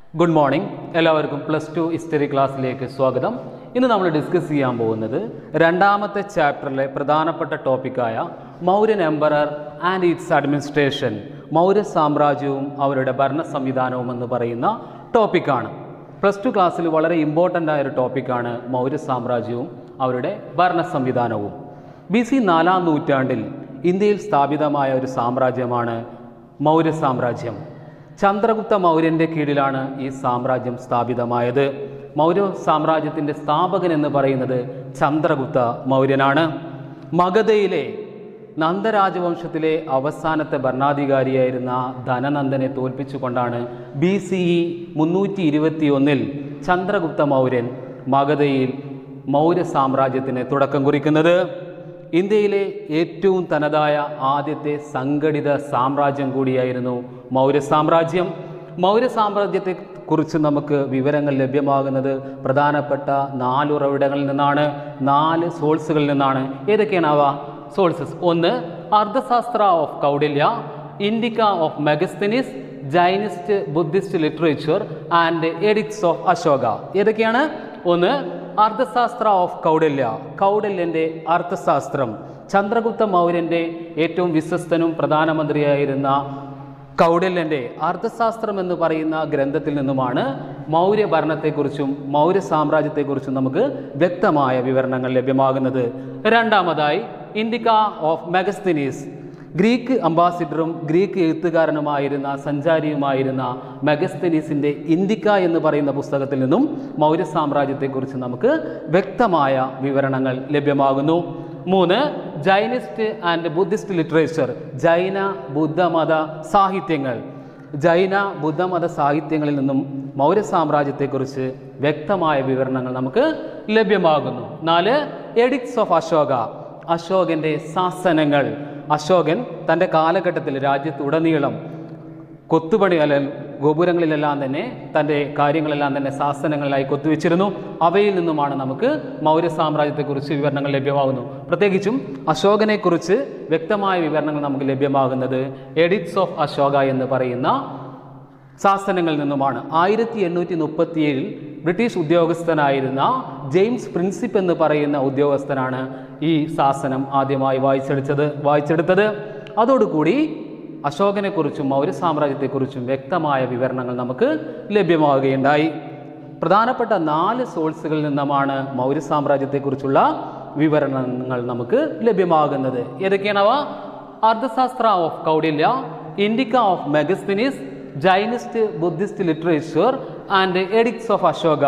good morning എല്ലാവർക്കും plus two history ക്ലാസ്സിലേക്ക് സ്വാഗതം ഇന്ന് നമ്മൾ ഡിസ്കസ് ചെയ്യാൻ പോകുന്നത് രണ്ടാമത്തെ ചാപ്റ്ററിലെ പ്രധാനപ്പെട്ട ടോപ്പിക്കായ Mauryan emperor and its administration Maurya സാമ്രാജ്യവും അവരുടെ ഭരണ സംവിധാനവും എന്ന് പറയുന്ന ടോപ്പിക്കാണ് പ്ലസ് ടു ക്ലാസ്സിൽ വളരെ ഇമ്പോർട്ടൻ്റ് ആയ ഒരു ടോപ്പിക്കാണ് മൗര്യ സാമ്രാജ്യവും അവരുടെ ഭരണ സംവിധാനവും ബി സി നാലാം നൂറ്റാണ്ടിൽ ഇന്ത്യയിൽ സ്ഥാപിതമായ ഒരു സാമ്രാജ്യമാണ് മൗര്യ സാമ്രാജ്യം ചന്ദ്രഗുപ്ത മൗര്യൻ്റെ കീഴിലാണ് ഈ സാമ്രാജ്യം സ്ഥാപിതമായത് മൗര്യ സാമ്രാജ്യത്തിൻ്റെ സ്ഥാപകൻ എന്ന് പറയുന്നത് ചന്ദ്രഗുപ്ത മൗര്യനാണ് മഗധയിലെ നന്ദരാജവംശത്തിലെ അവസാനത്തെ ഭരണാധികാരിയായിരുന്ന ധനനന്ദനെ തോൽപ്പിച്ചുകൊണ്ടാണ് ബി സി ഇ മുന്നൂറ്റി ഇരുപത്തി ഒന്നിൽ ചന്ദ്രഗുപ്ത മൗര്യൻ മഗധയിൽ മൗര്യ സാമ്രാജ്യത്തിന് തുടക്കം കുറിക്കുന്നത് ഇന്ത്യയിലെ ഏറ്റവും തനതായ ആദ്യത്തെ സംഘടിത സാമ്രാജ്യം കൂടിയായിരുന്നു മൗര്യ സാമ്രാജ്യം മൗര്യ സാമ്രാജ്യത്തെ കുറിച്ച് നമുക്ക് വിവരങ്ങൾ ലഭ്യമാകുന്നത് പ്രധാനപ്പെട്ട നാല് ഉറവിടങ്ങളിൽ നിന്നാണ് നാല് സോഴ്സുകളിൽ നിന്നാണ് ഏതൊക്കെയാണ് അവ സോഴ്സസ് ഒന്ന് Arthashastra of Kautilya Indica of Megasthenes Jainist Buddhist literature and edicts of Ashoka ഏതൊക്കെയാണ് ഒന്ന് അർത്ഥശാസ്ത്ര ഓഫ് കൗഡല്യ കൗഡല്യൻ്റെ അർത്ഥശാസ്ത്രം ചന്ദ്രഗുപ്ത മൗര്യൻ്റെ ഏറ്റവും വിശ്വസ്തനും പ്രധാനമന്ത്രിയായിരുന്ന കൗഡല്യൻ്റെ അർത്ഥശാസ്ത്രം എന്ന് പറയുന്ന ഗ്രന്ഥത്തിൽ നിന്നുമാണ് മൗര്യ ഭരണത്തെക്കുറിച്ചും മൗര്യ സാമ്രാജ്യത്തെക്കുറിച്ചും നമുക്ക് വ്യക്തമായ വിവരണങ്ങൾ ലഭ്യമാകുന്നത് രണ്ടാമതായി ഇൻഡിക്ക ഓഫ് മെഗസ്തിനീസ് ഗ്രീക്ക് അംബാസിഡറും ഗ്രീക്ക് എഴുത്തുകാരനുമായിരുന്ന സഞ്ചാരിയുമായിരുന്ന മെഗസ്തനീസിൻ്റെ ഇന്ദിക്ക എന്ന് പറയുന്ന പുസ്തകത്തിൽ നിന്നും മൗര്യ സാമ്രാജ്യത്തെക്കുറിച്ച് നമുക്ക് വ്യക്തമായ വിവരണങ്ങൾ ലഭ്യമാകുന്നു മൂന്ന് ജൈനിസ്റ്റ് ആൻഡ് ബുദ്ധിസ്റ്റ് ലിറ്ററേച്ചർ ജൈന ബുദ്ധമത സാഹിത്യങ്ങൾ ജൈന ബുദ്ധമത സാഹിത്യങ്ങളിൽ നിന്നും മൗര്യ സാമ്രാജ്യത്തെക്കുറിച്ച് വ്യക്തമായ വിവരണങ്ങൾ നമുക്ക് ലഭ്യമാകുന്നു നാല് എഡിക്സ് ഓഫ് അശോക അശോകൻ്റെ ശാസനങ്ങൾ അശോകൻ തൻ്റെ കാലഘട്ടത്തിൽ രാജ്യത്തുടനീളം കൊത്തുപണി അല്ല ഗോപുരങ്ങളിലെല്ലാം തന്നെ തൻ്റെ കാര്യങ്ങളെല്ലാം തന്നെ ശാസനങ്ങളിലായി കൊത്തുവെച്ചിരുന്നു അവയിൽ നിന്നുമാണ് നമുക്ക് മൗര്യ സാമ്രാജ്യത്തെക്കുറിച്ച് വിവരണങ്ങൾ ലഭ്യമാകുന്നു പ്രത്യേകിച്ചും അശോകനെക്കുറിച്ച് വ്യക്തമായ വിവരണങ്ങൾ നമുക്ക് ലഭ്യമാകുന്നത് എഡിറ്റ്സ് ഓഫ് അശോക എന്ന് പറയുന്ന ശാസനങ്ങളിൽ നിന്നുമാണ് ആയിരത്തി എണ്ണൂറ്റി മുപ്പത്തിയേഴിൽ ബ്രിട്ടീഷ് ഉദ്യോഗസ്ഥനായിരുന്ന ജെയിംസ് പ്രിൻസിപ്പ് എന്ന് പറയുന്ന ഉദ്യോഗസ്ഥനാണ് ഈ ശാസനം ആദ്യമായി വായിച്ചെടുത്തത് വായിച്ചെടുത്തത് അതോടുകൂടി അശോകനെക്കുറിച്ചും മൗര്യ സാമ്രാജ്യത്തെക്കുറിച്ചും വ്യക്തമായ വിവരണങ്ങൾ നമുക്ക് ലഭ്യമാവുകയുണ്ടായി പ്രധാനപ്പെട്ട നാല് സോഴ്സുകളിൽ നിന്നുമാണ് മൗര്യ സാമ്രാജ്യത്തെക്കുറിച്ചുള്ള വിവരണങ്ങൾ നമുക്ക് ലഭ്യമാകുന്നത് ഏതൊക്കെയാണവ Arthashastra of Kautilya Indica of Megasthenes Jainist Buddhist literature and edicts of Ashoka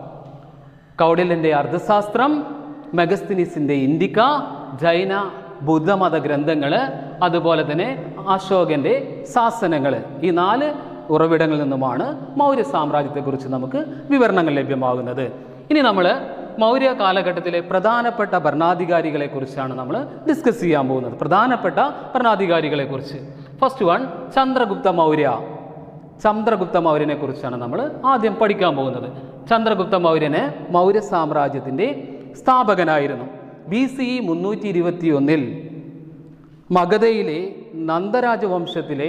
കൗഡില്യൻ്റെ അർത്ഥശാസ്ത്രം മെഗസ്തിനിസിൻ്റെ ഇന്ദിക്ക ജൈന ബുദ്ധമത ഗ്രന്ഥങ്ങൾ അതുപോലെ തന്നെ അശോകൻ്റെ ശാസനങ്ങൾ ഈ നാല് ഉറവിടങ്ങളിൽ നിന്നുമാണ് മൗര്യ സാമ്രാജ്യത്തെക്കുറിച്ച് നമുക്ക് വിവരണങ്ങൾ ലഭ്യമാകുന്നത് ഇനി നമ്മൾ മൗര്യ കാലഘട്ടത്തിലെ പ്രധാനപ്പെട്ട ഭരണാധികാരികളെ കുറിച്ചാണ് നമ്മൾ ഡിസ്കസ് ചെയ്യാൻ പോകുന്നത് പ്രധാനപ്പെട്ട ഭരണാധികാരികളെക്കുറിച്ച് ഫസ്റ്റ് വൺ ചന്ദ്രഗുപ്ത മൗര്യ ചന്ദ്രഗുപ്ത മൗര്യനെ കുറിച്ചാണ് നമ്മൾ ആദ്യം പഠിക്കാൻ പോകുന്നത് ചന്ദ്രഗുപ്ത മൗര്യന് മൗര്യ സാമ്രാജ്യത്തിൻ്റെ സ്ഥാപകനായിരുന്നു ബി സി ഇ മുന്നൂറ്റി ഇരുപത്തി ഒന്നിൽ മഗധയിലെ നന്ദരാജവംശത്തിലെ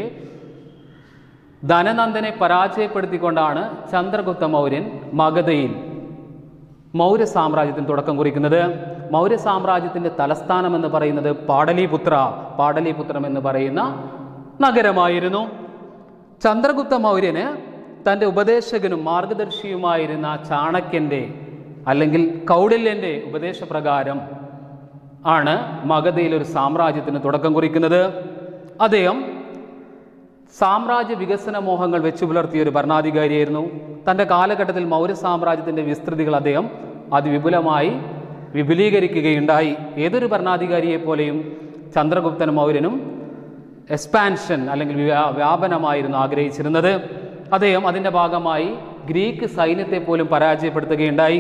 ധനനന്ദനെ പരാജയപ്പെടുത്തിക്കൊണ്ടാണ് ചന്ദ്രഗുപ്ത മൗര്യൻ മഗധയിൽ മൗര്യ സാമ്രാജ്യത്തിന് തുടക്കം കുറിക്കുന്നത് മൗര്യ സാമ്രാജ്യത്തിൻ്റെ തലസ്ഥാനം എന്ന് പറയുന്നത് പാടലിപുത്ര പാടലിപുത്രം എന്ന് പറയുന്ന നഗരമായിരുന്നു ചന്ദ്രഗുപ്ത മൗര്യന് തൻ്റെ ഉപദേശകനും മാർഗദർശിയുമായിരുന്ന ചാണക്യൻ്റെ അല്ലെങ്കിൽ കൗടില്യൻ്റെ ഉപദേശപ്രകാരം ആണ് മഗധയിൽ ഒരു സാമ്രാജ്യത്തിന് തുടക്കം കുറിക്കുന്നത് അദ്ദേഹം സാമ്രാജ്യ വികസന മോഹങ്ങൾ വെച്ചു പുലർത്തിയ ഒരു ഭരണാധികാരിയായിരുന്നു തൻ്റെ കാലഘട്ടത്തിൽ മൗര്യ സാമ്രാജ്യത്തിൻ്റെ വിസ്തൃതികൾ അദ്ദേഹം അതിവിപുലമായി വിപുലീകരിക്കുകയുണ്ടായി ഏതൊരു ഭരണാധികാരിയെ പോലെയും ചന്ദ്രഗുപ്തൻ മൗര്യനും എക്സ്പാൻഷൻ അല്ലെങ്കിൽ വ്യാ- വ്യാപനമായിരുന്നു ആഗ്രഹിച്ചിരുന്നത് അദ്ദേഹം അതിൻ്റെ ഭാഗമായി ഗ്രീക്ക് സൈന്യത്തെ പോലും പരാജയപ്പെടുത്തുകയുണ്ടായി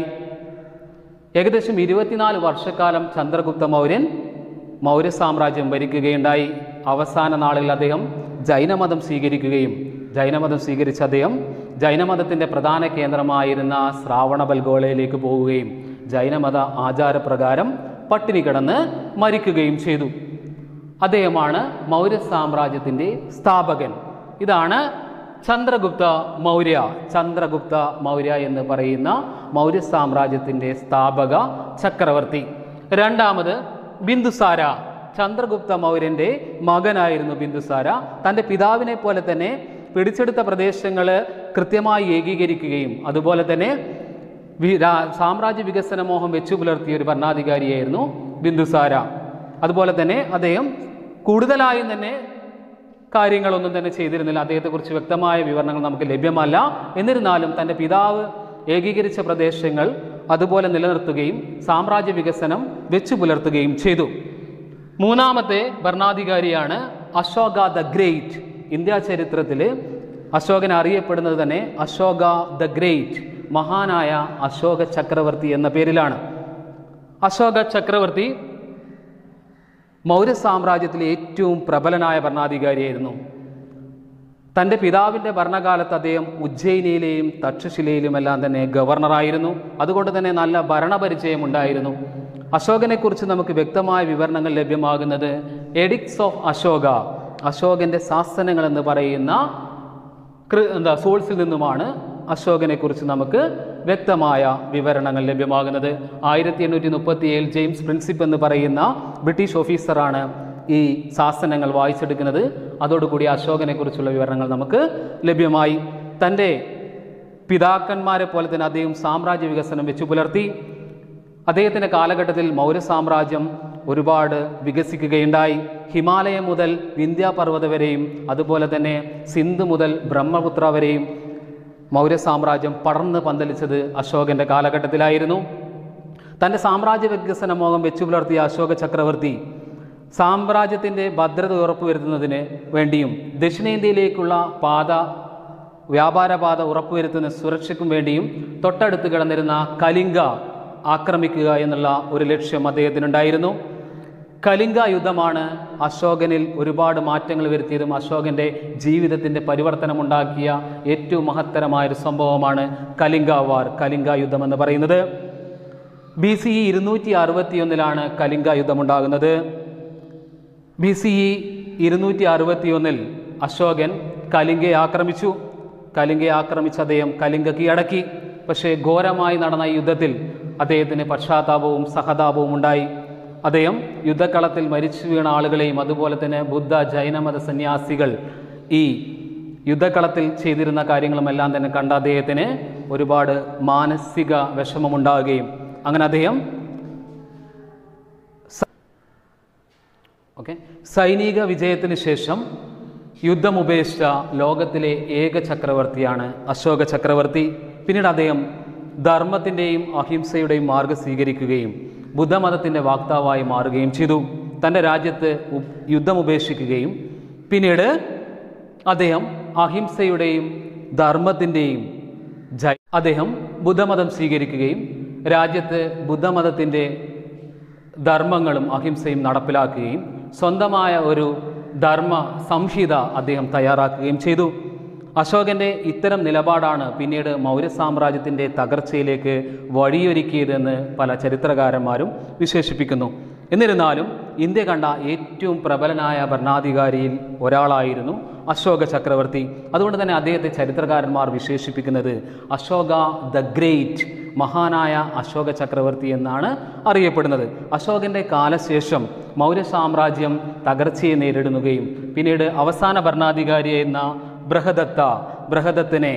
ഏകദേശം ഇരുപത്തിനാല് വർഷക്കാലം ചന്ദ്രഗുപ്ത മൗര്യൻ മൗര്യ സാമ്രാജ്യം ഭരിക്കുകയുണ്ടായി അവസാന നാളിൽ അദ്ദേഹം ജൈനമതം സ്വീകരിക്കുകയും ജൈനമതം സ്വീകരിച്ച അദ്ദേഹം ജൈനമതത്തിൻ്റെ പ്രധാന കേന്ദ്രമായിരുന്ന ശ്രാവണബൽഗോളയിലേക്ക് പോവുകയും ജൈനമത ആചാരപ്രകാരം പട്ടിണി കിടന്ന് മരിക്കുകയും ചെയ്തു അദ്ദേഹമാണ് മൗര്യ സാമ്രാജ്യത്തിൻ്റെ സ്ഥാപകൻ ഇതാണ് ചന്ദ്രഗുപ്ത മൗര്യ ചന്ദ്രഗുപ്ത മൗര്യ എന്ന് പറയുന്ന മൗര്യ സാമ്രാജ്യത്തിൻ്റെ സ്ഥാപക ചക്രവർത്തി രണ്ടാമത് ബിന്ദുസാര ചന്ദ്രഗുപ്ത മൗര്യൻ്റെ മകനായിരുന്നു ബിന്ദുസാര തൻ്റെ പിതാവിനെ പോലെ തന്നെ പിടിച്ചെടുത്ത പ്രദേശങ്ങൾ കൃത്യമായി ഏകീകരിക്കുകയും അതുപോലെ തന്നെ വി- രാ- സാമ്രാജ്യ വികസന മോഹം വെച്ചു പുലർത്തിയ ഒരു ഭരണാധികാരിയായിരുന്നു ബിന്ദുസാര അതുപോലെ തന്നെ അദ്ദേഹം കൂടുതലായും തന്നെ കാര്യങ്ങളൊന്നും തന്നെ ചെയ്തിരുന്നില്ല അദ്ദേഹത്തെക്കുറിച്ച് വ്യക്തമായ വിവരണങ്ങൾ നമുക്ക് ലഭ്യമല്ല എന്നിരുന്നാലും തൻ്റെ പിതാവ് ഏകീകരിച്ച പ്രദേശങ്ങൾ അതുപോലെ നിലനിർത്തുകയും സാമ്രാജ്യ വികസനം വെച്ചു പുലർത്തുകയും ചെയ്തു മൂന്നാമത്തെ ഭരണാധികാരിയാണ് അശോക ദ ഗ്രേറ്റ് ഇന്ത്യ ചരിത്രത്തിൽ അശോകൻ അറിയപ്പെടുന്നത് തന്നെ അശോക ദ ഗ്രേറ്റ് മഹാനായ അശോക ചക്രവർത്തി എന്ന പേരിലാണ് അശോക ചക്രവർത്തി മൗര്യ സാമ്രാജ്യത്തിലെ ഏറ്റവും പ്രബലനായ ഭരണാധികാരിയായിരുന്നു തൻ്റെ പിതാവിൻ്റെ ഭരണകാലത്ത് അദ്ദേഹം ഉജ്ജയിനിയിലെയും തക്ഷശിലയിലുമെല്ലാം തന്നെ ഗവർണറായിരുന്നു അതുകൊണ്ട് തന്നെ നല്ല ഭരണപരിചയം ഉണ്ടായിരുന്നു അശോകനെക്കുറിച്ച് നമുക്ക് വ്യക്തമായ വിവരണങ്ങൾ ലഭ്യമാകുന്നത് എഡിക്സ് ഓഫ് അശോക അശോകൻ്റെ ശാസനങ്ങൾ എന്ന് പറയുന്ന കൃ- എന്താ സോഴ്സിൽ നിന്നുമാണ് അശോകനെക്കുറിച്ച് നമുക്ക് വ്യക്തമായ വിവരണങ്ങൾ ലഭ്യമാകുന്നത് ആയിരത്തി എണ്ണൂറ്റി മുപ്പത്തി ഏഴ് ജെയിംസ് പ്രിൻസിപ്പ് എന്ന് പറയുന്ന ബ്രിട്ടീഷ് ഓഫീസറാണ് ഈ ശാസനങ്ങൾ വായിച്ചെടുക്കുന്നത് അതോടുകൂടി അശോകനെക്കുറിച്ചുള്ള വിവരണങ്ങൾ നമുക്ക് ലഭ്യമായി തൻ്റെ പിതാക്കന്മാരെ പോലെ തന്നെ അദ്ദേഹം സാമ്രാജ്യ വികസനം വെച്ചു പുലർത്തി അദ്ദേഹത്തിൻ്റെ കാലഘട്ടത്തിൽ മൗര്യ സാമ്രാജ്യം ഒരുപാട് വികസിക്കുകയുണ്ടായി ഹിമാലയം മുതൽ വിന്ധ്യാപർവ്വത വരെയും അതുപോലെ തന്നെ സിന്ധു മുതൽ ബ്രഹ്മപുത്ര വരെയും മൗര്യ സാമ്രാജ്യം പടർന്ന് പന്തലിച്ചത് അശോകൻ്റെ കാലഘട്ടത്തിലായിരുന്നു തൻ്റെ സാമ്രാജ്യ വികസന മോഹം വെച്ചു പുലർത്തിയ അശോക ചക്രവർത്തി സാമ്രാജ്യത്തിൻ്റെ ഭദ്രത ഉറപ്പുവരുത്തുന്നതിന് വേണ്ടിയും ദക്ഷിണേന്ത്യയിലേക്കുള്ള പാത വ്യാപാരപാത ഉറപ്പുവരുത്തുന്ന സുരക്ഷയ്ക്കും വേണ്ടിയും തൊട്ടടുത്ത് കിടന്നിരുന്ന കലിംഗ ആക്രമിക്കുക എന്നുള്ള ഒരു ലക്ഷ്യം അദ്ദേഹത്തിനുണ്ടായിരുന്നു കലിംഗ യുദ്ധമാണ് അശോകനിൽ ഒരുപാട് മാറ്റങ്ങൾ വരുത്തിയതും അശോകൻ്റെ ജീവിതത്തിൻ്റെ പരിവർത്തനമുണ്ടാക്കിയ ഏറ്റവും മഹത്തരമായൊരു സംഭവമാണ് കലിംഗ വാർ കലിംഗ യുദ്ധം എന്ന് പറയുന്നത് ബി സി ഇ ഇരുന്നൂറ്റി അറുപത്തിയൊന്നിലാണ് കലിംഗ യുദ്ധമുണ്ടാകുന്നത് ബി സി ഇ ഇരുന്നൂറ്റി അറുപത്തിയൊന്നിൽ അശോകൻ കലിംഗയെ ആക്രമിച്ചു കലിംഗയെ ആക്രമിച്ച അദ്ദേഹം കലിംഗ കീഴടക്കി പക്ഷേ ഘോരമായി നടന്ന ഈ യുദ്ധത്തിൽ അദ്ദേഹത്തിന് പശ്ചാത്താപവും സഹതാപവും ഉണ്ടായി അദ്ദേഹം യുദ്ധക്കളത്തിൽ മരിച്ചു വീണ ആളുകളെയും അതുപോലെ തന്നെ ബുദ്ധ ജൈനമത സന്യാസികൾ ഈ യുദ്ധക്കളത്തിൽ ചെയ്തിരുന്ന കാര്യങ്ങളുമെല്ലാം തന്നെ കണ്ട അദ്ദേഹത്തിന് ഒരുപാട് മാനസിക വിഷമമുണ്ടാകുകയും അങ്ങനെ അദ്ദേഹം ഓക്കെ സൈനിക വിജയത്തിന് ശേഷം യുദ്ധം ഉപേക്ഷിച്ച ലോകത്തിലെ ഏക ചക്രവർത്തിയാണ് അശോക ചക്രവർത്തി പിന്നീട് അദ്ദേഹം ധർമ്മത്തിൻ്റെയും അഹിംസയുടെയും മാർഗം സ്വീകരിക്കുകയും ബുദ്ധമതത്തിൻ്റെ വാക്താവായി മാറുകയും ചെയ്തു തൻ്റെ രാജ്യത്ത് ഉ- യുദ്ധം ഉപേക്ഷിക്കുകയും പിന്നീട് അദ്ദേഹം അഹിംസയുടെയും ധർമ്മത്തിൻ്റെയും ജയ അദ്ദേഹം ബുദ്ധമതം സ്വീകരിക്കുകയും രാജ്യത്ത് ബുദ്ധമതത്തിൻ്റെ ധർമ്മങ്ങളും അഹിംസയും നടപ്പിലാക്കുകയും സ്വന്തമായ ഒരു ധർമ്മ സംഹിത അദ്ദേഹം തയ്യാറാക്കുകയും ചെയ്തു അശോകന്റെ ഇത്തരം നിലപാടാണ് പിന്നീട് മൗര്യ സാമ്രാജ്യത്തിൻ്റെ തകർച്ചയിലേക്ക് വഴിയൊരുക്കിയതെന്ന് പല ചരിത്രകാരന്മാരും വിശേഷിപ്പിക്കുന്നു എന്നിരുന്നാലും ഇന്ത്യ കണ്ട ഏറ്റവും പ്രബലനായ ഭരണാധികാരിയിൽ ഒരാളായിരുന്നു അശോക ചക്രവർത്തി അതുകൊണ്ട് തന്നെ അദ്ദേഹത്തെ ചരിത്രകാരന്മാർ വിശേഷിപ്പിക്കുന്നത് അശോക ദ ഗ്രേറ്റ് മഹാനായ അശോക ചക്രവർത്തി എന്നാണ് അറിയപ്പെടുന്നത് അശോകന്റെ കാലശേഷം മൗര്യ സാമ്രാജ്യം തകർച്ചയെ നേരിടുകയും പിന്നീട് അവസാന ഭരണാധികാരിയായിരുന്ന ബൃഹദത്ത ബൃഹദത്തിനെ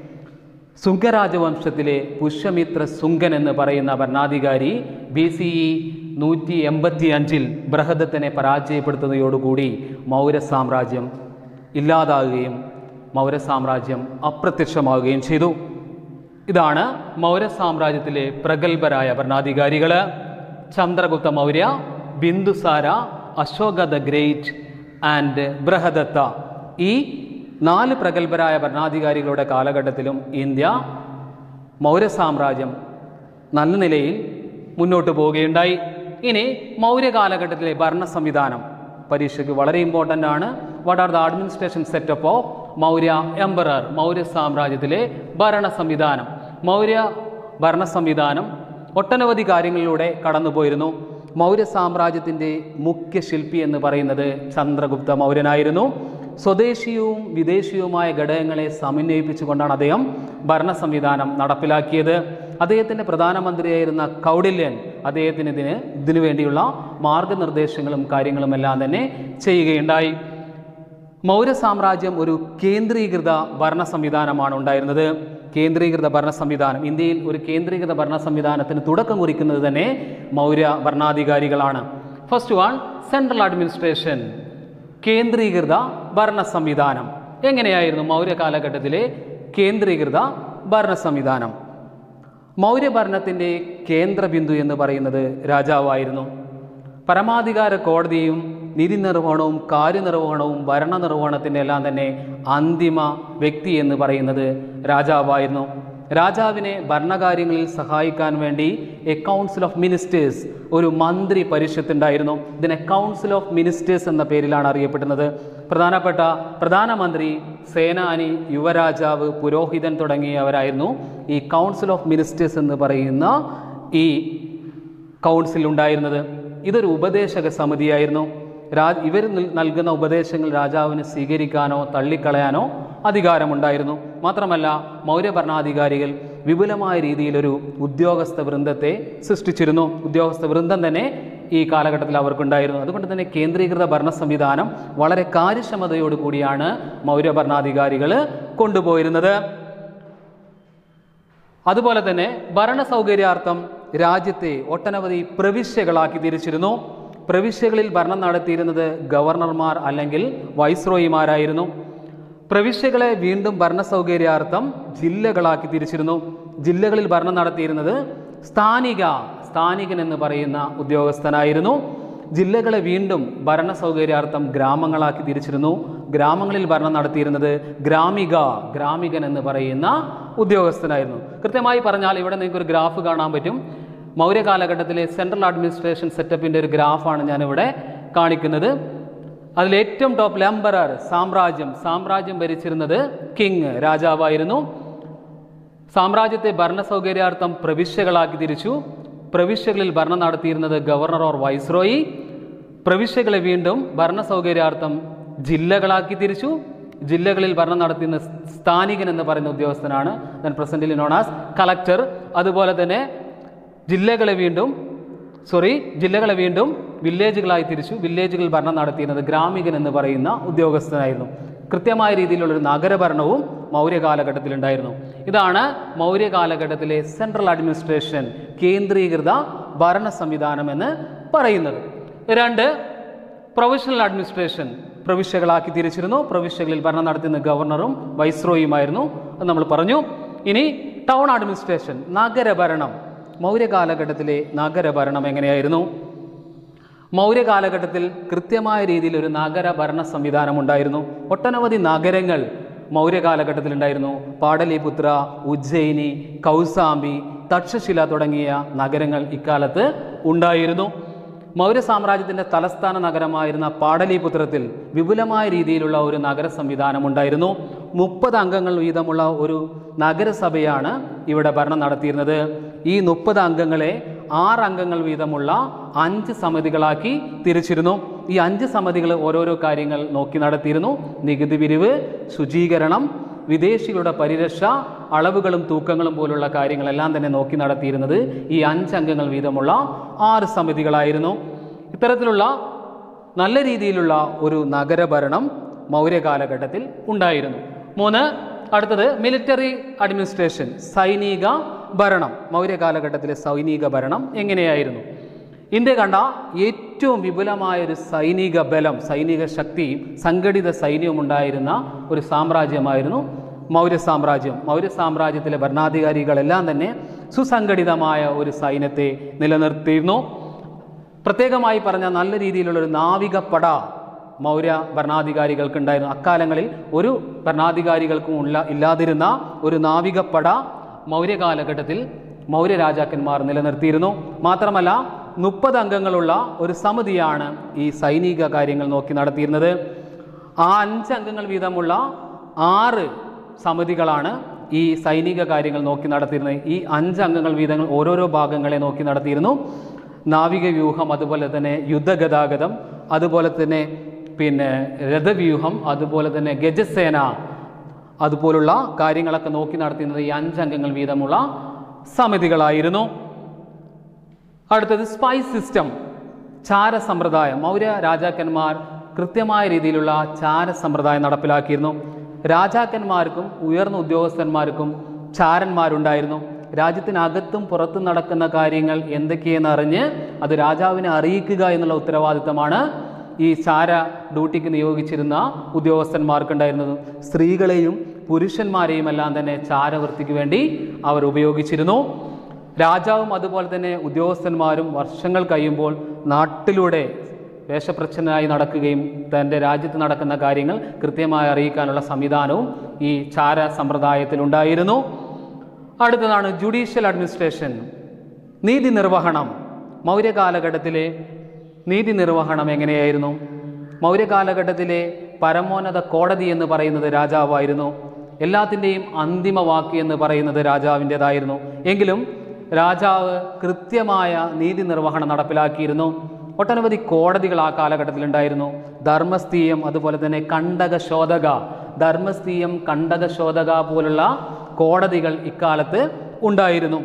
സുംഗരാജവംശത്തിലെ പുഷ്യമിത്ര സുംഗൻ എന്ന് പറയുന്ന ഭരണാധികാരി ബി സി ഇ നൂറ്റി എൺപത്തി അഞ്ചിൽ ബൃഹദത്തിനെ പരാജയപ്പെടുത്തുന്നതോടുകൂടി മൗര്യ സാമ്രാജ്യം ഇല്ലാതാകുകയും മൗര്യ സാമ്രാജ്യം അപ്രത്യക്ഷമാവുകയും ചെയ്തു ഇതാണ് മൗര്യ സാമ്രാജ്യത്തിലെ പ്രഗത്ഭരായ ഭരണാധികാരികൾ Chandragupta Maurya Bindusara Ashoka the great and Brihadratha ഈ നാല് പ്രഗത്ഭരായ ഭരണാധികാരികളുടെ കാലഘട്ടത്തിലും ഇന്ത്യ മൗര്യ സാമ്രാജ്യം നല്ല നിലയിൽ മുന്നോട്ട് പോവുകയുണ്ടായി ഇനി മൗര്യ കാലഘട്ടത്തിലെ ഭരണ സംവിധാനം പരീക്ഷയ്ക്ക് വളരെ ഇമ്പോർട്ടൻ്റ് ആണ് what are the administration setup of Maurya emperor Maurya സാമ്രാജ്യത്തിലെ ഭരണ സംവിധാനം മൗര്യ ഭരണ സംവിധാനം ഒട്ടനവധി കാര്യങ്ങളിലൂടെ കടന്നുപോയിരുന്നു മൗര്യ സാമ്രാജ്യത്തിൻ്റെ മുഖ്യ ശില്പി എന്ന് പറയുന്നത് ചന്ദ്രഗുപ്ത മൗര്യനായിരുന്നു സ്വദേശിയവും വിദേശിയുമായ ഘടകങ്ങളെ സമന്വയിപ്പിച്ചുകൊണ്ടാണ് അദ്ദേഹം ഭരണ സംവിധാനം നടപ്പിലാക്കിയത് അദ്ദേഹത്തിൻ്റെ പ്രധാനമന്ത്രിയായിരുന്ന കൗടില്യൻ അദ്ദേഹത്തിന് ഇതിന് ഇതിനു വേണ്ടിയുള്ള മാർഗനിർദ്ദേശങ്ങളും കാര്യങ്ങളും എല്ലാം തന്നെ ചെയ്യുകയുണ്ടായി മൗര്യ സാമ്രാജ്യം ഒരു കേന്ദ്രീകൃത ഭരണ സംവിധാനമാണ് ഉണ്ടായിരുന്നത് കേന്ദ്രീകൃത ഭരണ സംവിധാനം ഇന്ത്യയിൽ ഒരു കേന്ദ്രീകൃത ഭരണ സംവിധാനത്തിന് തുടക്കം കുറിക്കുന്നത് തന്നെ മൗര്യ ഭരണാധികാരികളാണ് ഫസ്റ്റ് വൺ സെൻട്രൽ അഡ്മിനിസ്ട്രേഷൻ കേന്ദ്രീകൃത ഭരണ സംവിധാനം എങ്ങനെയായിരുന്നു മൗര്യ കാലഘട്ടത്തിലെ കേന്ദ്രീകൃത ഭരണ സംവിധാനം മൗര്യഭരണത്തിൻ്റെ കേന്ദ്രബിന്ദു എന്ന് പറയുന്നത് രാജാവായിരുന്നു പരമാധികാര കോടതിയും നിധി നിർവഹണവും കാര്യനിർവഹണവും ഭരണനിർവഹണത്തിൻ്റെ എല്ലാം തന്നെ അന്തിമ വ്യക്തി എന്ന് പറയുന്നത് രാജാവായിരുന്നു രാജാവിനെ ഭരണകാര്യങ്ങളിൽ സഹായിക്കാൻ വേണ്ടി എ കൗൺസിൽ ഓഫ് മിനിസ്റ്റേഴ്സ് ഒരു മന്ത്രി പരിഷത്തുണ്ടായിരുന്നു ഇതിനെ കൗൺസിൽ ഓഫ് മിനിസ്റ്റേഴ്സ് എന്ന പേരിലാണ് അറിയപ്പെടുന്നത് പ്രധാനപ്പെട്ട പ്രധാനമന്ത്രി സേനാനി യുവരാജാവ് പുരോഹിതൻ തുടങ്ങിയവരായിരുന്നു ഈ കൗൺസിൽ ഓഫ് മിനിസ്റ്റേഴ്സ് എന്ന് പറയുന്ന ഈ കൗൺസിൽ ഉണ്ടായിരുന്നത് ഇതൊരു ഉപദേശക സമിതിയായിരുന്നു രാ ഇവർ നൽ- നൽകുന്ന ഉപദേശങ്ങൾ രാജാവിന് സ്വീകരിക്കാനോ തള്ളിക്കളയാനോ അധികാരമുണ്ടായിരുന്നു മാത്രമല്ല മൗര്യ ഭരണാധികാരികൾ വിപുലമായ രീതിയിലൊരു ഉദ്യോഗസ്ഥ വൃന്ദത്തെ സൃഷ്ടിച്ചിരുന്നു ഉദ്യോഗസ്ഥ വൃന്ദം തന്നെ ഈ കാലഘട്ടത്തിൽ അവർക്കുണ്ടായിരുന്നു അതുകൊണ്ട് തന്നെ കേന്ദ്രീകൃത ഭരണ സംവിധാനം വളരെ കാര്യക്ഷമതയോടു കൂടിയാണ് മൗര്യ ഭരണാധികാരികൾ കൊണ്ടുപോയിരുന്നത് അതുപോലെ തന്നെ ഭരണ സൗകര്യാർത്ഥം രാജ്യത്തെ ഒട്ടനവധി പ്രവിശ്യകളാക്കി തിരിച്ചിരുന്നു പ്രവിശ്യകളിൽ ഭരണം നടത്തിയിരുന്നത് ഗവർണർമാർ അല്ലെങ്കിൽ വൈസ്രോയിമാരായിരുന്നു പ്രവിശ്യകളെ വീണ്ടും ഭരണ സൗകര്യാർത്ഥം ജില്ലകളാക്കി തിരിച്ചിരുന്നു ജില്ലകളിൽ ഭരണം നടത്തിയിരുന്നത് സ്ഥാനിക സ്ഥാനികൻ എന്ന് പറയുന്ന ഉദ്യോഗസ്ഥനായിരുന്നു ജില്ലകളെ വീണ്ടും ഭരണ സൗകര്യാർത്ഥം ഗ്രാമങ്ങളാക്കി തിരിച്ചിരുന്നു ഗ്രാമങ്ങളിൽ ഭരണം നടത്തിയിരുന്നത് ഗ്രാമിക ഗ്രാമികൻ എന്ന് പറയുന്ന ഉദ്യോഗസ്ഥനായിരുന്നു കൃത്യമായി പറഞ്ഞാൽ ഇവിടെ നിങ്ങൾക്ക് ഒരു ഗ്രാഫ് കാണാൻ പറ്റും മൗര്യ കാലഘട്ടത്തിലെ സെൻട്രൽ അഡ്മിനിസ്ട്രേഷൻ സെറ്റപ്പിൻ്റെ ഒരു ഗ്രാഫാണ് ഞാനിവിടെ കാണിക്കുന്നത് അതിൽ ഏറ്റവും ടോപ്പ് എംബറർ സാമ്രാജ്യം സാമ്രാജ്യം ഭരിച്ചിരുന്നത് കിങ് രാജാവായിരുന്നു സാമ്രാജ്യത്തെ ഭരണ സൗകര്യാർത്ഥം പ്രവിശ്യകളാക്കി തിരിച്ചു പ്രവിശ്യകളിൽ ഭരണം നടത്തിയിരുന്നത് ഗവർണർ ഓർ വൈസ്രോയി പ്രവിശ്യകളെ വീണ്ടും ഭരണ സൗകര്യാർത്ഥം ജില്ലകളാക്കി തിരിച്ചു ജില്ലകളിൽ ഭരണം നടത്തുന്ന സ്ഥാനികൻ എന്ന് പറയുന്ന ഉദ്യോഗസ്ഥനാണ് ദൻ പ്രസന്റിൽ നോൺ ആസ് കളക്ടർ അതുപോലെ തന്നെ ജില്ലകളെ വീണ്ടും സോറി ജില്ലകളെ വീണ്ടും വില്ലേജുകളായി തിരിച്ചു വില്ലേജുകൾ ഭരണം നടത്തിയിരുന്നത് ഗ്രാമികൻ എന്ന് പറയുന്ന ഉദ്യോഗസ്ഥനായിരുന്നു കൃത്യമായ രീതിയിലുള്ളൊരു നഗരഭരണവും മൗര്യ കാലഘട്ടത്തിലുണ്ടായിരുന്നു ഇതാണ് മൗര്യ കാലഘട്ടത്തിലെ സെൻട്രൽ അഡ്മിനിസ്ട്രേഷൻ കേന്ദ്രീകൃത ഭരണ സംവിധാനം എന്ന് പറയുന്നത് രണ്ട് പ്രൊവിഷണൽ അഡ്മിനിസ്ട്രേഷൻ പ്രവിശ്യകളാക്കി തിരിച്ചിരുന്നു പ്രവിശ്യകളിൽ ഭരണം നടത്തുന്ന ഗവർണറും വൈസ്രോയുമായിരുന്നു അത് നമ്മൾ പറഞ്ഞു ഇനി ടൗൺ അഡ്മിനിസ്ട്രേഷൻ നഗരഭരണം മൗര്യ കാലഘട്ടത്തിലെ നഗരഭരണം എങ്ങനെയായിരുന്നു മൗര്യ കാലഘട്ടത്തിൽ കൃത്യമായ രീതിയിൽ ഒരു നഗര ഭരണ സംവിധാനം ഉണ്ടായിരുന്നു ഒട്ടനവധി നഗരങ്ങൾ മൗര്യ കാലഘട്ടത്തിലുണ്ടായിരുന്നു പാടലിപുത്ര ഉജ്ജയിനി കൗസാംബി തക്ഷശില തുടങ്ങിയ നഗരങ്ങൾ ഇക്കാലത്ത് ഉണ്ടായിരുന്നു മൗര്യ സാമ്രാജ്യത്തിൻ്റെ തലസ്ഥാന നഗരമായിരുന്ന പാടലിപുത്രത്തിൽ വിപുലമായ രീതിയിലുള്ള ഒരു നഗര സംവിധാനം ഉണ്ടായിരുന്നു മുപ്പത് അംഗങ്ങൾ വീതമുള്ള ഒരു നഗരസഭയാണ് ഇവിടെ ഭരണം നടത്തിയിരുന്നത് ഈ മുപ്പത് അംഗങ്ങളെ ആറ് അംഗങ്ങൾ വീതമുള്ള അഞ്ച് സമിതികളാക്കി തിരിച്ചിരുന്നു ഈ അഞ്ച് സമിതികൾ ഓരോരോ കാര്യങ്ങൾ നോക്കി നടത്തിയിരുന്നു നികുതി പിരിവ് ശുചീകരണം വിദേശികളുടെ പരിരക്ഷ അളവുകളും തൂക്കങ്ങളും പോലുള്ള കാര്യങ്ങളെല്ലാം തന്നെ നോക്കി നടത്തിയിരുന്നത് ഈ അഞ്ച് അംഗങ്ങൾ വീതമുള്ള ആറ് സമിതികളായിരുന്നു ഇത്തരത്തിലുള്ള നല്ല രീതിയിലുള്ള ഒരു നഗരഭരണം മൗര്യ കാലഘട്ടത്തിൽ ഉണ്ടായിരുന്നു മൂന്ന് അടുത്തത് മിലിറ്ററി അഡ്മിനിസ്ട്രേഷൻ സൈനിക ഭരണം മൗര്യ കാലഘട്ടത്തിലെ സൈനിക ഭരണം എങ്ങനെയായിരുന്നു ഇന്ത്യ കണ്ട ഏറ്റവും വിപുലമായ ഒരു സൈനിക ബലം സൈനിക ശക്തിയും സംഘടിത സൈന്യവും ഉണ്ടായിരുന്ന ഒരു സാമ്രാജ്യമായിരുന്നു മൗര്യ സാമ്രാജ്യം മൗര്യ സാമ്രാജ്യത്തിലെ ഭരണാധികാരികളെല്ലാം തന്നെ സുസംഘടിതമായ ഒരു സൈന്യത്തെ നിലനിർത്തിയിരുന്നു പ്രത്യേകമായി പറഞ്ഞ നല്ല രീതിയിലുള്ള ഒരു നാവികപ്പട മൗര്യ ഭരണാധികാരികൾക്കുണ്ടായിരുന്നു അക്കാലങ്ങളിൽ ഒരു ഭരണാധികാരികൾക്കും ഉള്ള ഇല്ലാതിരുന്ന ഒരു നാവികപ്പട മൗര്യ കാലഘട്ടത്തിൽ മൗര്യ രാജാക്കന്മാർ നിലനിർത്തിയിരുന്നു മാത്രമല്ല മുപ്പത് അംഗങ്ങളുള്ള ഒരു സമിതിയാണ് ഈ സൈനിക കാര്യങ്ങൾ നോക്കി നടത്തിയിരുന്നത് ആ അഞ്ച് അംഗങ്ങൾ വീതമുള്ള ആറ് സമിതികളാണ് ഈ സൈനിക കാര്യങ്ങൾ നോക്കി നടത്തിയിരുന്നത് ഈ അഞ്ച് അംഗങ്ങൾ വീതങ്ങൾ ഓരോരോ ഭാഗങ്ങളെ നോക്കി നടത്തിയിരുന്നു നാവിക വ്യൂഹം അതുപോലെ തന്നെ യുദ്ധഗതാഗതം അതുപോലെ തന്നെ പിന്നെ രഥവ്യൂഹം അതുപോലെ തന്നെ ഗജസേന അതുപോലുള്ള കാര്യങ്ങളൊക്കെ നോക്കി നടത്തുന്നത് ഈ അഞ്ചംഗങ്ങൾ വീതമുള്ള സമിതികളായിരുന്നു അടുത്തത് സ്പൈ സിസ്റ്റം ചാര സമ്പ്രദായം മൗര്യ രാജാക്കന്മാർ കൃത്യമായ രീതിയിലുള്ള ചാര സമ്പ്രദായം നടപ്പിലാക്കിയിരുന്നു രാജാക്കന്മാർക്കും ഉയർന്ന ഉദ്യോഗസ്ഥന്മാർക്കും ചാരന്മാരുണ്ടായിരുന്നു രാജ്യത്തിനകത്തും പുറത്തും നടക്കുന്ന കാര്യങ്ങൾ എന്തൊക്കെയെന്ന് അറിഞ്ഞ് അത് രാജാവിനെ അറിയിക്കുക എന്നുള്ള ഉത്തരവാദിത്തമാണ് ഈ ചാര ഡ്യൂട്ടിക്ക് നിയോഗിച്ചിരുന്ന ഉദ്യോഗസ്ഥന്മാർക്കുണ്ടായിരുന്നത് സ്ത്രീകളെയും പുരുഷന്മാരെയും എല്ലാം തന്നെ ചാരവൃത്തിക്ക് വേണ്ടി അവർ ഉപയോഗിച്ചിരുന്നു രാജാവും അതുപോലെ തന്നെ ഉദ്യോഗസ്ഥന്മാരും വർഷങ്ങൾ കഴിയുമ്പോൾ നാട്ടിലൂടെ വേഷപ്രച്ഛനായി നടക്കുകയും തൻ്റെ രാജ്യത്ത് നടക്കുന്ന കാര്യങ്ങൾ കൃത്യമായി അറിയിക്കാനുള്ള സംവിധാനവും ഈ ചാര സമ്പ്രദായത്തിലുണ്ടായിരുന്നു അടുത്തതാണ് ജുഡീഷ്യൽ അഡ്മിനിസ്ട്രേഷൻ നീതി നിർവഹണം മൗര്യ കാലഘട്ടത്തിലെ നീതി നിർവഹണം എങ്ങനെയായിരുന്നു മൗര്യ കാലഘട്ടത്തിലെ പരമോന്നത കോടതി എന്ന് പറയുന്നത് രാജാവായിരുന്നു എല്ലാത്തിൻ്റെയും അന്തിമ വാക്ക് എന്ന് പറയുന്നത് രാജാവിൻ്റെതായിരുന്നു എങ്കിലും രാജാവ് കൃത്യമായ നീതി നിർവഹണം നടപ്പിലാക്കിയിരുന്നു ഒട്ടനവധി കോടതികൾ ആ കാലഘട്ടത്തിലുണ്ടായിരുന്നു ധർമ്മസ്ഥീയം അതുപോലെ തന്നെ കണ്ടകശോധക ധർമ്മസ്ഥീയം കണ്ടകശോധക പോലുള്ള കോടതികൾ ഇക്കാലത്ത് ഉണ്ടായിരുന്നു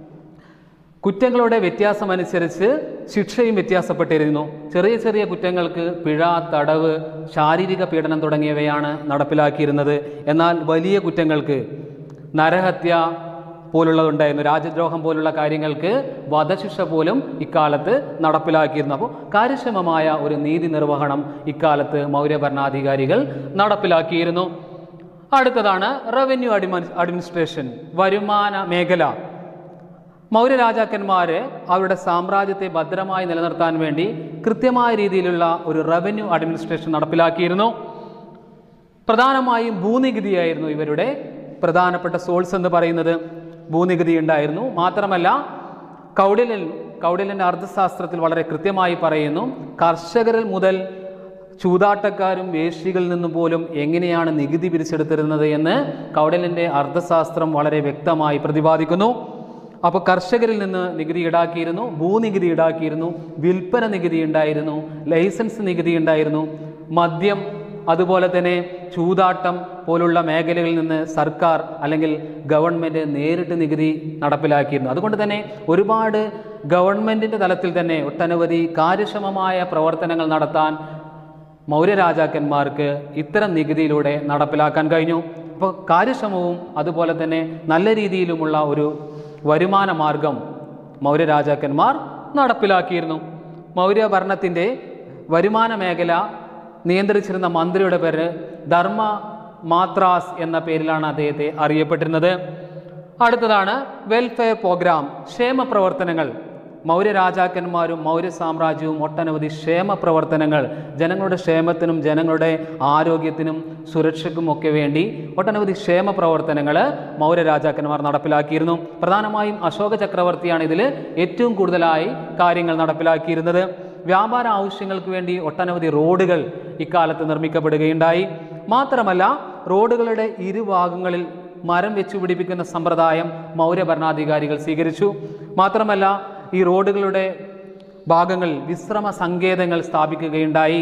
കുറ്റങ്ങളുടെ വ്യത്യാസമനുസരിച്ച് ശിക്ഷയും വ്യത്യാസപ്പെട്ടിരുന്നു ചെറിയ ചെറിയ കുറ്റങ്ങൾക്ക് പിഴ തടവ് ശാരീരിക പീഡനം തുടങ്ങിയവയാണ് നടപ്പിലാക്കിയിരുന്നത് എന്നാൽ വലിയ കുറ്റങ്ങൾക്ക് നരഹത്യ പോലുള്ളതുണ്ടായിരുന്നു രാജ്യദ്രോഹം പോലുള്ള കാര്യങ്ങൾക്ക് വധശിക്ഷ പോലും ഇക്കാലത്ത് നടപ്പിലാക്കിയിരുന്നു അപ്പോൾ കാര്യക്ഷമമായ ഒരു നീതി നിർവഹണം ഇക്കാലത്ത് മൗര്യ ഭരണാധികാരികൾ നടപ്പിലാക്കിയിരുന്നു അടുത്തതാണ് റവന്യൂ അഡ്മിനി അഡ്മിനിസ്ട്രേഷൻ വരുമാന മേഖല മൗര്യ രാജാക്കന്മാർ അവരുടെ സാമ്രാജ്യത്തെ ഭദ്രമായി നിലനിർത്താൻ വേണ്ടി കൃത്യമായ രീതിയിലുള്ള ഒരു റവന്യൂ അഡ്മിനിസ്ട്രേഷൻ നടപ്പിലാക്കിയിരുന്നു പ്രധാനമായും ഭൂനികുതിയായിരുന്നു ഇവരുടെ പ്രധാനപ്പെട്ട സോഴ്സ് എന്ന് പറയുന്നത് ഭൂനികുതി ഉണ്ടായിരുന്നു മാത്രമല്ല കൗടില്യൻ കൗടില്യൻ്റെ അർത്ഥശാസ്ത്രത്തിൽ വളരെ കൃത്യമായി പറയുന്നു കർഷകരിൽ മുതൽ ചൂതാട്ടക്കാരും വേശ്യകളിൽ നിന്ന് പോലും എങ്ങനെയാണ് നികുതി പിരിച്ചെടുത്തിരുന്നത് എന്ന് കൗടില്യൻ്റെ അർത്ഥശാസ്ത്രം വളരെ വ്യക്തമായി പ്രതിപാദിക്കുന്നു അപ്പോൾ കർഷകരിൽ നിന്ന് നികുതി ഈടാക്കിയിരുന്നു ഭൂനികുതി ഈടാക്കിയിരുന്നു വിൽപ്പന നികുതി ഉണ്ടായിരുന്നു ലൈസൻസ് നികുതി ഉണ്ടായിരുന്നു മദ്യം അതുപോലെ തന്നെ ചൂതാട്ടം പോലുള്ള മേഖലകളിൽ നിന്ന് സർക്കാർ അല്ലെങ്കിൽ ഗവൺമെൻറ് നേരിട്ട് നികുതി നടപ്പിലാക്കിയിരുന്നു അതുകൊണ്ട് തന്നെ ഒരുപാട് ഗവൺമെൻറ്റിൻ്റെ തലത്തിൽ തന്നെ ഒട്ടനവധി കാര്യക്ഷമമായ പ്രവർത്തനങ്ങൾ നടത്താൻ മൗര്യ രാജാക്കന്മാർക്ക് ഇത്തരം നികുതിയിലൂടെ നടപ്പിലാക്കാൻ കഴിഞ്ഞു അപ്പോൾ കാര്യക്ഷമവും അതുപോലെ തന്നെ നല്ല രീതിയിലുമുള്ള ഒരു വരുമാന മാർഗം മൗര്യ രാജാക്കന്മാർ നടപ്പിലാക്കിയിരുന്നു മൗര്യ ഭരണത്തിൻ്റെ വരുമാന മേഖല നിയന്ത്രിച്ചിരുന്ന മന്ത്രിയുടെ പേര് ധർമ്മ മാത്രാസ് എന്ന പേരിലാണ് അദ്ദേഹത്തെ അറിയപ്പെട്ടിരുന്നത് അടുത്തതാണ് വെൽഫെയർ പ്രോഗ്രാം ക്ഷേമ പ്രവർത്തനങ്ങൾ മൗര്യ രാജാക്കന്മാരും മൗര്യ സാമ്രാജ്യവും ഒട്ടനവധി ക്ഷേമ പ്രവർത്തനങ്ങൾ ജനങ്ങളുടെ ക്ഷേമത്തിനും ജനങ്ങളുടെ ആരോഗ്യത്തിനും സുരക്ഷയ്ക്കും ഒക്കെ വേണ്ടി ഒട്ടനവധി ക്ഷേമ പ്രവർത്തനങ്ങൾ മൗര്യ രാജാക്കന്മാർ നടപ്പിലാക്കിയിരുന്നു പ്രധാനമായും അശോക ചക്രവർത്തിയാണ് ഇതിൽ ഏറ്റവും കൂടുതലായി കാര്യങ്ങൾ നടപ്പിലാക്കിയിരുന്നത് വ്യാപാര ആവശ്യങ്ങൾക്ക് വേണ്ടി ഒട്ടനവധി റോഡുകൾ ഇക്കാലത്ത് നിർമ്മിക്കപ്പെടുകയുണ്ടായി മാത്രമല്ല റോഡുകളുടെ ഇരുഭാഗങ്ങളിൽ മരം വെച്ചു പിടിപ്പിക്കുന്ന സമ്പ്രദായം മൗര്യ ഭരണാധികാരികൾ സ്വീകരിച്ചു മാത്രമല്ല ഈ റോഡുകളുടെ ഭാഗങ്ങളിൽ വിശ്രമ സങ്കേതങ്ങൾ സ്ഥാപിക്കുകയുണ്ടായി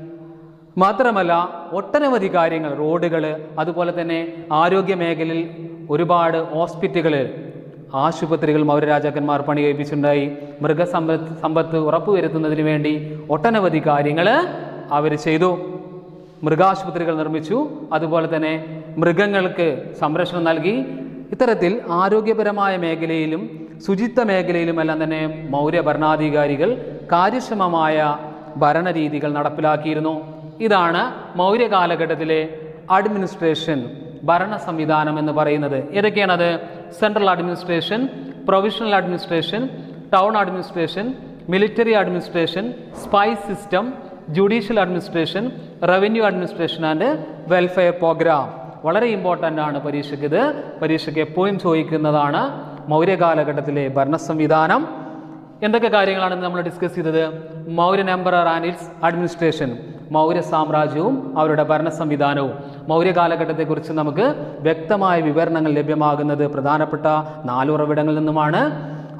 മാത്രമല്ല ഒട്ടനവധി കാര്യങ്ങൾ റോഡുകൾ അതുപോലെ തന്നെ ആരോഗ്യ മേഖലയിൽ ഒരുപാട് ഹോസ്പിറ്റലുകൾ ആശുപത്രികൾ മൗര്യ രാജാക്കന്മാർ പണി കഴിപ്പിച്ചിട്ടുണ്ടായി മൃഗസമ്പത്ത് സമ്പത്ത് ഉറപ്പുവരുത്തുന്നതിന് വേണ്ടി ഒട്ടനവധി കാര്യങ്ങൾ അവർ ചെയ്തു മൃഗാശുപത്രികൾ നിർമ്മിച്ചു അതുപോലെ തന്നെ മൃഗങ്ങൾക്ക് സംരക്ഷണം നൽകി ഇത്തരത്തിൽ ആരോഗ്യപരമായ മേഖലയിലും ശുചിത്വ മേഖലയിലുമെല്ലാം തന്നെ മൗര്യ ഭരണാധികാരികൾ കാര്യക്ഷമമായ ഭരണരീതികൾ നടപ്പിലാക്കിയിരുന്നു ഇതാണ് മൗര്യ കാലഘട്ടത്തിലെ അഡ്മിനിസ്ട്രേഷൻ ഭരണ സംവിധാനം എന്ന് പറയുന്നത് ഏതൊക്കെയാണത് central administration provisional administration town administration military administration spy system judicial administration revenue administration and welfare programme വളരെ ഇമ്പോർട്ടൻ്റ് ആണ് പരീക്ഷയ്ക്ക് ഇത് പരീക്ഷയ്ക്ക് എപ്പോഴും ചോദിക്കുന്നതാണ് മൗര്യ കാലഘട്ടത്തിലെ ഭരണ സംവിധാനം എന്തൊക്കെ കാര്യങ്ങളാണ് നമ്മൾ ഡിസ്കസ് ചെയ്തത് Mauryan emperor and its administration Maurya സാമ്രാജ്യവും അവരുടെ ഭരണ സംവിധാനവും മൗര്യ കാലഘട്ടത്തെക്കുറിച്ച് നമുക്ക് വ്യക്തമായ വിവരണങ്ങൾ ലഭ്യമാകുന്നത് പ്രധാനപ്പെട്ട നാല് ഉറവിടങ്ങളിൽ നിന്നുമാണ്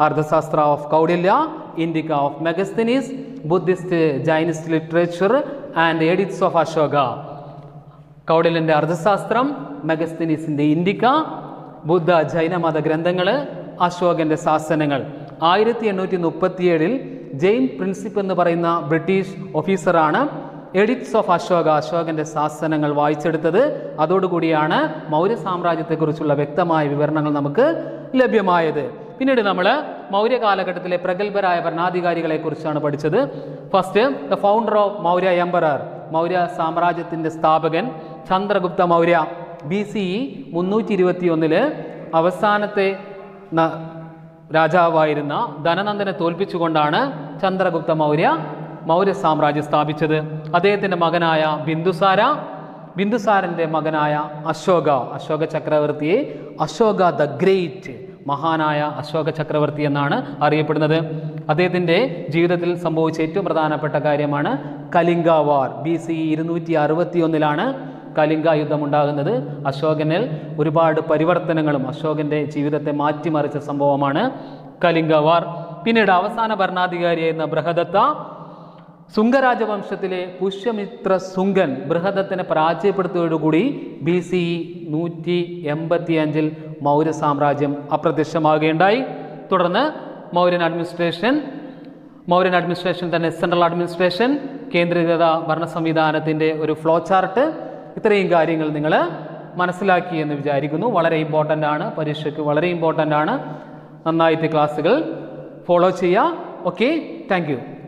Arthashastra of Kautilya Indica of Megasthenes Buddhist Jainist literature and edits of Ashoka കൗടില്യൻ്റെ അർത്ഥശാസ്ത്രം മെഗസ്തിനിസിൻ്റെ ഇൻഡിക്ക ബുദ്ധ ജൈന മത ഗ്രന്ഥങ്ങൾ അശോകന്റെ ശാസനങ്ങൾ ആയിരത്തി എണ്ണൂറ്റി മുപ്പത്തിയേഴിൽ ജെയിൻ പ്രിൻസിപ്പ് എന്ന് പറയുന്ന ബ്രിട്ടീഷ് ഓഫീസറാണ് എഡിറ്റ്സ് ഓഫ് അശോക അശോകന്റെ ശാസനങ്ങൾ വായിച്ചെടുത്തത് അതോടുകൂടിയാണ് മൗര്യ സാമ്രാജ്യത്തെക്കുറിച്ചുള്ള വ്യക്തമായ വിവരണങ്ങൾ നമുക്ക് ലഭ്യമായത് പിന്നീട് നമ്മൾ മൗര്യ കാലഘട്ടത്തിലെ പ്രഗത്ഭരായ ഭരണാധികാരികളെ കുറിച്ചാണ് പഠിച്ചത് first the founder of Maurya emperor Maurya സാമ്രാജ്യത്തിൻ്റെ സ്ഥാപകൻ Chandragupta Maurya B C E മുന്നൂറ്റി ഇരുപത്തി ഒന്നില് അവസാനത്തെ ന- രാജാവായിരുന്ന ധനനന്ദനെ തോൽപ്പിച്ചുകൊണ്ടാണ് ചന്ദ്രഗുപ്ത മൗര്യ മൗര്യ സാമ്രാജ്യം സ്ഥാപിച്ചത് അദ്ദേഹത്തിൻ്റെ മകനായ ബിന്ദുസാര ബിന്ദുസാരൻ്റെ മകനായ അശോക അശോക ചക്രവർത്തിയെ അശോക ദ ഗ്രേറ്റ് മഹാനായ അശോക ചക്രവർത്തി എന്നാണ് അറിയപ്പെടുന്നത് അദ്ദേഹത്തിൻ്റെ ജീവിതത്തിൽ സംഭവിച്ച ഏറ്റവും പ്രധാനപ്പെട്ട കാര്യമാണ് കലിംഗ വാർ ബി സി ഇരുന്നൂറ്റി അറുപത്തി ഒന്നിലാണ് കലിംഗ യുദ്ധം ഉണ്ടാകുന്നത് അശോകനിൽ ഒരുപാട് പരിവർത്തനങ്ങളും അശോകന്റെ ജീവിതത്തെ മാറ്റിമറിച്ച സംഭവമാണ് കലിംഗ വാർ പിന്നീട് അവസാന ഭരണാധികാരിയായിരുന്ന ബൃഹദത്ത സുംഗരാജവംശത്തിലെ പുഷ്യമിത്ര സുംഗൻ ബൃഹദത്തിനെ പരാജയപ്പെടുത്തിയതോടുകൂടി ബി സി ഇ നൂറ്റി എൺപത്തി അഞ്ചിൽ മൗര്യ സാമ്രാജ്യം അപ്രത്യക്ഷമാകുകയുണ്ടായി തുടർന്ന് മൗര്യൻ അഡ്മിനിസ്ട്രേഷൻ മൗര്യൻ അഡ്മിനിസ്ട്രേഷൻ തന്നെ സെൻട്രൽ അഡ്മിനിസ്ട്രേഷൻ കേന്ദ്രീകൃത ഭരണ സംവിധാനത്തിൻ്റെ ഒരു ഫ്ലോ ചാർട്ട് ഇത്രയും കാര്യങ്ങൾ നിങ്ങൾ മനസ്സിലാക്കി എന്ന് വിചാരിക്കുന്നു വളരെ ഇമ്പോർട്ടൻ്റ് ആണ് പരീക്ഷയ്ക്ക് വളരെ ഇമ്പോർട്ടൻ്റ് ആണ് നന്നായിട്ട് ക്ലാസ്സുകൾ ഫോളോ ചെയ്യുക ഓക്കെ താങ്ക് യു